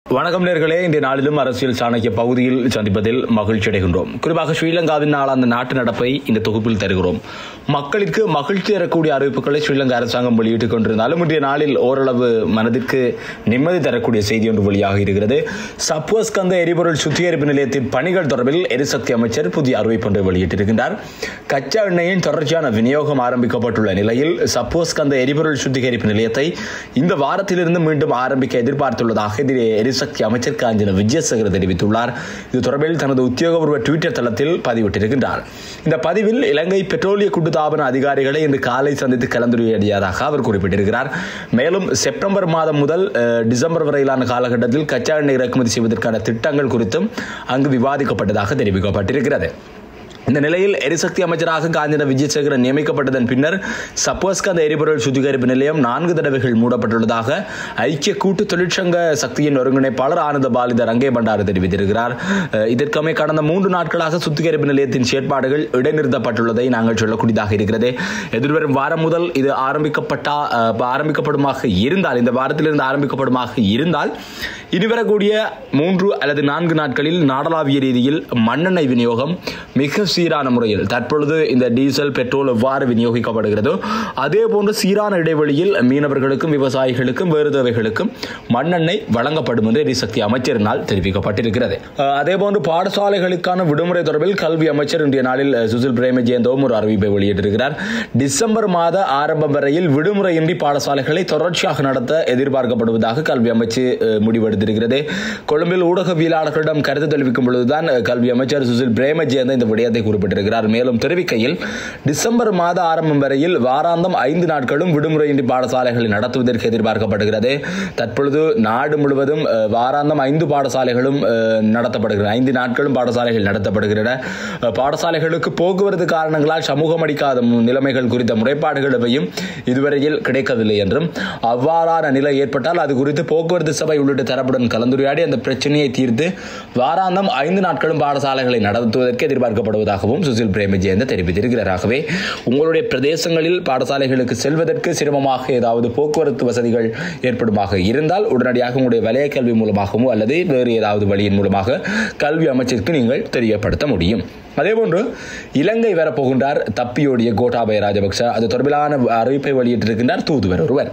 வணக்கம் நேர்களே இன்றைய நாளிலும் அரசியல் சாணக்கிய பகுதியில் சந்திப்பதில் மகிழ்ச்சி அடைகின்றோம் குறிப்பாக ஸ்ரீலங்காவின் நாளாந்த நாட்டு நடப்பை இந்த தொகுப்பில் தருகிறோம் மக்களுக்கு மகிழ்ச்சி தரக்கூடிய அறிவிப்புகளை ஸ்ரீலங்கா அரசாங்கம் வெளியிட்டுக் கொண்டிருந்தாலும் இன்றைய நாளில் ஓரளவு மனதிற்கு நிம்மதி தரக்கூடிய செய்தி ஒன்று வெளியாக இருக்கிறது சப்வஸ்கந்த எரிபொருள் சுத்திகரிப்பு நிலையத்தின் பணிகள் தொடர்பில் எரிசக்தி அமைச்சர் புதிய அறிவிப்பு ஒன்றை வெளியிட்டிருக்கின்றார் கச்சா எண்ணெயின் தொடர்ச்சியான விநியோகம் ஆரம்பிக்கப்பட்டுள்ள நிலையில் சப்போஸ்கந்த எரிபொருள் சுத்திகரிப்பு நிலையத்தை இந்த வாரத்திலிருந்து மீண்டும் ஆரம்பிக்க எதிர்பார்த்துள்ளதாக இதில் எரிசக்தி அமைச்சர் காஞ்சன விஜயசேகர தெரிவித்துள்ளார் இது தொடர்பில் தனது உத்தியோகபூர்வ ட்விட்டர் தளத்தில் பதிவிட்டிருக்கின்றார் இந்த பதிவில் இலங்கை பெட்ரோலிய கூட்டுத்தாபன அதிகாரிகளை இன்று காலை சந்தித்து கலந்துரையாடியதாக அவர் குறிப்பிட்டிருக்கிறார் மேலும் செப்டம்பர் மாதம் முதல் அஹ், டிசம்பர் வரையிலான காலகட்டத்தில் கச்சா எண்ணெய் இறக்குமதி செய்வதற்கான திட்டங்கள் குறித்தும் அங்கு விவாதிக்கப்பட்டதாக தெரிவிக்கப்பட்டிருக்கிறது இந்த நிலையில் எரிசக்தி அமைச்சராக காஞ்சன விஜயசேகரன் நியமிக்கப்பட்டதன் பின்னர் சப்போஸ்கந்த எரிபொருள் சுத்திகரிப்பு நிலையம் நான்கு தடவைகள் மூடப்பட்டுள்ளதாக ஐக்கிய கூட்டு தொழிற்சங்க சக்தியின் ஒருங்கிணைப்பாளர் ஆனந்த பாலித ரங்கே பண்டாரு தெரிவித்திருக்கிறார் அஹ், இதற்கமே கடந்த மூன்று நாட்களாக சுத்திகரிப்பு நிலையத்தின் செயற்பாடுகள் இடைநிறுத்தப்பட்டுள்ளதை நாங்கள் சொல்லக்கூடியதாக இருக்கிறது எதிர்வரும் வாரம் முதல் இது ஆரம்பிக்கப்பட்டா அஹ், ஆரம்பிக்கப்படுமாக இருந்தால் இந்த வாரத்திலிருந்து ஆரம்பிக்கப்படுமாக இருந்தால் இனி வரக்கூடிய மூன்று அல்லது நான்கு நாட்களில் நாடளாவிய ரீதியில் மண்ணெண்ணெய் விநியோகம் மிக சீரான முறையில் தற்பொழுது இந்த டீசல் பெட்ரோல் எவ்வாறு விநியோகிக்கப்படுகிறதோ அதே போன்று சீரான இடைவெளியில் மீனவர்களுக்கும் விவசாயிகளுக்கும் வேறு தேவைகளுக்கும் மண்ணெண்ணெய் வழங்கப்படும் என்று எரிசக்தி அமைச்சரினால் தெரிவிக்கப்பட்டிருக்கிறது அஹ், அதே போன்று பாடசாலைகளுக்கான விடுமுறை தொடர்பில் கல்வி அமைச்சர் இன்றைய நாளில் அஹ், சுசில் பிரேமஜெயந்தோவும் ஒரு அறிவிப்பை வெளியிட்டிருக்கிறார் டிசம்பர் மாத ஆரம்பம் வரையில் விடுமுறையின்றி பாடசாலைகளை தொடர்ச்சியாக நடத்த எதிர்பார்க்கப்படுவதாக கல்வி அமைச்சு அஹ், முடிவெடுத்திருக்கிறது கொழும்பில் ஊடகவியலாளர்களிடம் கருத்து தெரிவிக்கும் பொழுதுதான் அஹ், கல்வி அமைச்சர் சுசில் பிரேமஜெயந்த இந்த விடயத்தை குறிப்பிட்டிருக்கிறார் மேலும் தெரிவிக்கையில் டிசம்பர் மாத ஆரம்பம் வரையில் வாராந்தம் ஐந்து நாட்களும் விடுமுறையின்றி பாடசாலைகளை நடத்துவதற்கு எதிர்பார்க்கப்படுகிறது தற்பொழுது நாடு முழுவதும் அஹ், வாராந்தம் ஐந்து பாடசாலைகளும் அஹ், நடத்தப்படுகின்றன ஐந்து நாட்களும் பாடசாலைகள் நடத்தப்படுகின்றன அஹ், பாடசாலைகளுக்கு போக்குவரத்து காரணங்களால் சமூகம் அளிக்காத மு- நிலைமைகள் குறித்த முறைப்பாடுகள் எவையும் இதுவரையில் கிடைக்கவில்லை என்றும் அவ்வாறான நிலை ஏற்பட்டால் அது குறித்து போக்குவரத்து சபை உள்ளிட்ட தரப்புடன் கலந்துரையாடி அந்த பிரச்சனையை தீர்த்து வாராந்தம் ஐந்து நாட்களும் பாடசாலைகளை நடத்துவதற்கு எதிர்பார்க்கப்படுவதாகவும் சுசில் பிரேமஜெயந்த தெரிவித்திருக்கிறார் ஆகவே உங்களுடைய பிரதேசங்களில் பாடசாலைகளுக்கு செல்வதற்கு சிரமமாக ஏதாவது போக்குவரத்து வசதிகள் ஏற்படுமாக இருந்தால் உடனடியாக உங்களுடைய வலய கல்வி மூலமாகவோ அல்லது வேறு ஏதாவது வழியின் மூலமாக கல்வி அமைச்சிற்கு நீங்கள் தெரியப்படுத்த முடியும் அதேபோன்று இலங்கை வரப்போகின்றார் தப்பியோடிய கோட்டாபய ராஜபக்ச அது தொடர்பிலான அறிவிப்பை வெளியிட்டிருக்கின்றார் தூதுவர் ஒருவர்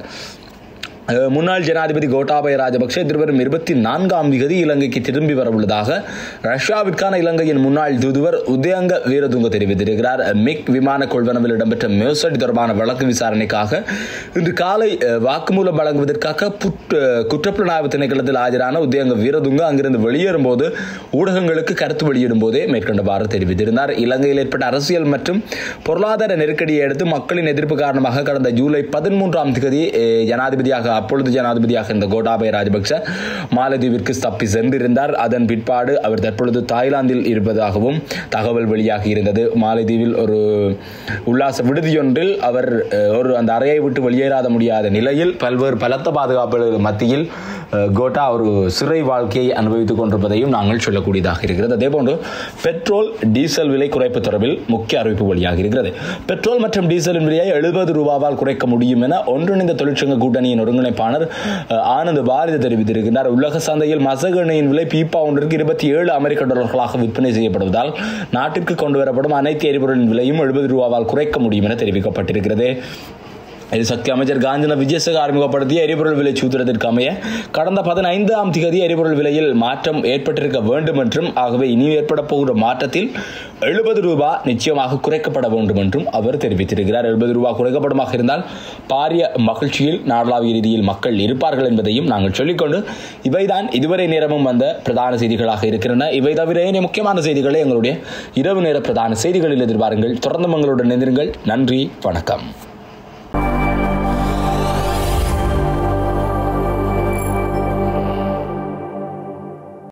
அஹ், முன்னாள் ஜனாதிபதி கோட்டாபய ராஜபக்ஷ எதிர்வரும் இருபத்தி நான்காம் திகதி இலங்கைக்கு திரும்பி வரவுள்ளதாக ரஷ்யாவிற்கான இலங்கையின் முன்னாள் தூதுவர் உதயங்க வீரதுங்க தெரிவித்திருக்கிறார் மிக் விமான கொள்வனவில் இடம்பெற்ற மோசடி தொடர்பான வழக்கு விசாரணைக்காக இன்று காலை அஹ், வாக்குமூலம் வழங்குவதற்காக புட்- அஹ், குற்றப்புலனாய்வு திணைக்களத்தில் ஆஜரான உதயங்க வீரதுங்க அங்கிருந்து வெளியேறும் போது ஊடகங்களுக்கு கருத்து வெளியிடும் போதே மேற்கண்டவாறு தெரிவித்திருந்தார் இலங்கையில் ஏற்பட்ட அரசியல் மற்றும் பொருளாதார நெருக்கடியை அடுத்து மக்களின் எதிர்ப்பு காரணமாக கடந்த ஜூலை பதிமூன்றாம் தேதி அஹ், ஜனாதிபதியாக அப்பொழுது ஜனாதிபதியாக இருந்த கோட்டாபய ராஜபக்ச மாலத்தீவிற்கு தப்பி சென்றிருந்தார் அதன் பிற்பாடு அவர் தற்பொழுது தாய்லாந்தில் இருப்பதாகவும் தகவல் வெளியாகி இருந்தது மாலத்தீவில் ஒரு உல்லாச விடுதியொன்றில் அவர் அஹ், ஒரு அந்த அறையை விட்டு வெளியேறாத முடியாத நிலையில் பல்வேறு பலத்த பாதுகாப்புகள் மத்தியில் அஹ், கோட்டா ஒரு சிறை வாழ்க்கையை அனுபவித்துக் கொண்டிருப்பதையும் நாங்கள் சொல்லக்கூடியதாக இருக்கிறது அதேபோன்று பெட்ரோல் டீசல் விலை குறைப்பு தொடர்பில் முக்கிய அறிவிப்பு வெளியாகி இருக்கிறது பெட்ரோல் மற்றும் டீசலின் விலையை எழுபது ரூபாவால் குறைக்க முடியும் என ஒன்றிணைந்த தொழிற்சங்க கூட்டணியின் ஒருங்கிணைப்பாளர் அஹ், ஆனந்த் பாரதி தெரிவித்திருக்கிறார் உலக சந்தையில் மசகு எண்ணெயின் விலை பீப்பா ஒன்றிற்கு இருபத்தி ஏழு அமெரிக்க டாலர்களாக விற்பனை செய்யப்படுவதால் நாட்டிற்கு கொண்டு வரப்படும் அனைத்து எரிபொருளின் விலையும் எழுபது ரூபாவால் குறைக்க முடியும் என தெரிவிக்கப்பட்டிருக்கிறது எரிசக்தி அமைச்சர் காஞ்சன விஜயசேகர் அறிமுகப்படுத்திய எரிபொருள் விலை சூத்திரத்திற்கு அமைய கடந்த பதினைந்தாம் திகதி எரிபொருள் விலையில் மாற்றம் ஏற்பட்டிருக்க வேண்டும் என்றும் ஆகவே இனி ஏற்பட போகிற மாற்றத்தில் எழுபது ரூபாய் நிச்சயமாக குறைக்கப்பட வேண்டும் என்றும் அவர் தெரிவித்திருக்கிறார் எழுபது ரூபாய் குறைக்கப்படுமாக இருந்தால் பாரிய மகிழ்ச்சியில் நாடளாவிய ரீதியில் மக்கள் இருப்பார்கள் என்பதையும் நாங்கள் சொல்லிக்கொண்டு இவைதான் இதுவரை நேரமும் வந்த பிரதான செய்திகளாக இருக்கின்றன இவை தவிர ஏனைய முக்கியமான செய்திகளை எங்களுடைய இரவு நேர பிரதான செய்திகளில் எதிர்பாருங்கள் தொடர்ந்து எங்களுடன் இணைந்திருங்கள் நன்றி வணக்கம்